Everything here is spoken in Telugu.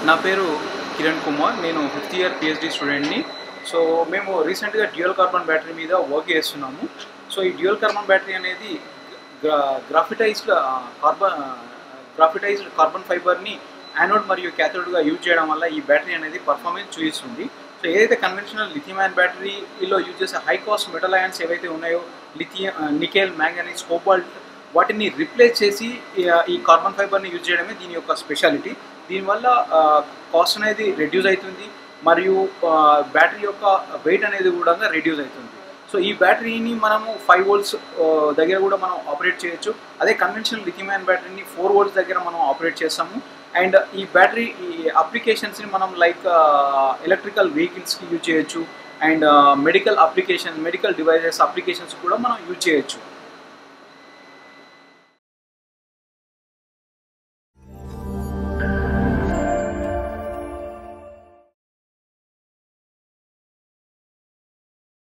నా పేరు కిరణ్ కుమార్ నేను ఫిఫ్త్ ఇయర్ పిహెచ్డి స్టూడెంట్ని సో మేము రీసెంట్గా డ్యూయల్ కార్బన్ బ్యాటరీ మీద వర్క్ చేస్తున్నాము సో ఈ డ్యూయల్ కార్బన్ బ్యాటరీ అనేది గ్రాఫిటైజ్డ్ కార్బన్ గ్రాఫిటైజ్డ్ కార్బన్ ఫైబర్ని యానోడ్ మరియు క్యాథోడ్గా యూజ్ చేయడం వల్ల ఈ బ్యాటరీ అనేది పర్ఫార్మెన్స్ చూపిస్తుంది సో ఏదైతే కన్వెన్షనల్ లిథియం అయన్ బ్యాటరీలో యూజ్ చేసే హై కాస్ట్ మెటల్ అయాన్స్ ఏవైతే ఉన్నాయో లిథియం నికెల్ మ్యాంగనీస్ కోబాల్ట్ వాటిని రిప్లేస్ చేసి ఈ- ఈ కార్బన్ ఫైబర్ని యూజ్ చేయడమే దీని యొక్క స్పెషాలిటీ దీనివల్ల కాస్ట్ అనేది రెడ్యూస్ అవుతుంది మరియు బ్యాటరీ యొక్క వెయిట్ అనేది కూడా రెడ్యూస్ అవుతుంది సో ఈ బ్యాటరీని మనము ఫైవ్ వోల్ట్స్ దగ్గర కూడా మనం ఆపరేట్ చేయొచ్చు అదే కన్వెన్షనల్ లిథియం బ్యాటరీని ఫోర్ వోల్ట్స్ దగ్గర మనం ఆపరేట్ చేస్తాము అండ్ ఈ బ్యాటరీ ఈ అప్లికేషన్స్ని మనం లైక్ ఎలక్ట్రికల్ వెహికల్స్కి యూజ్ చేయొచ్చు and medical application medical devices applications కూడా మనం యూజ్ చేయొచ్చు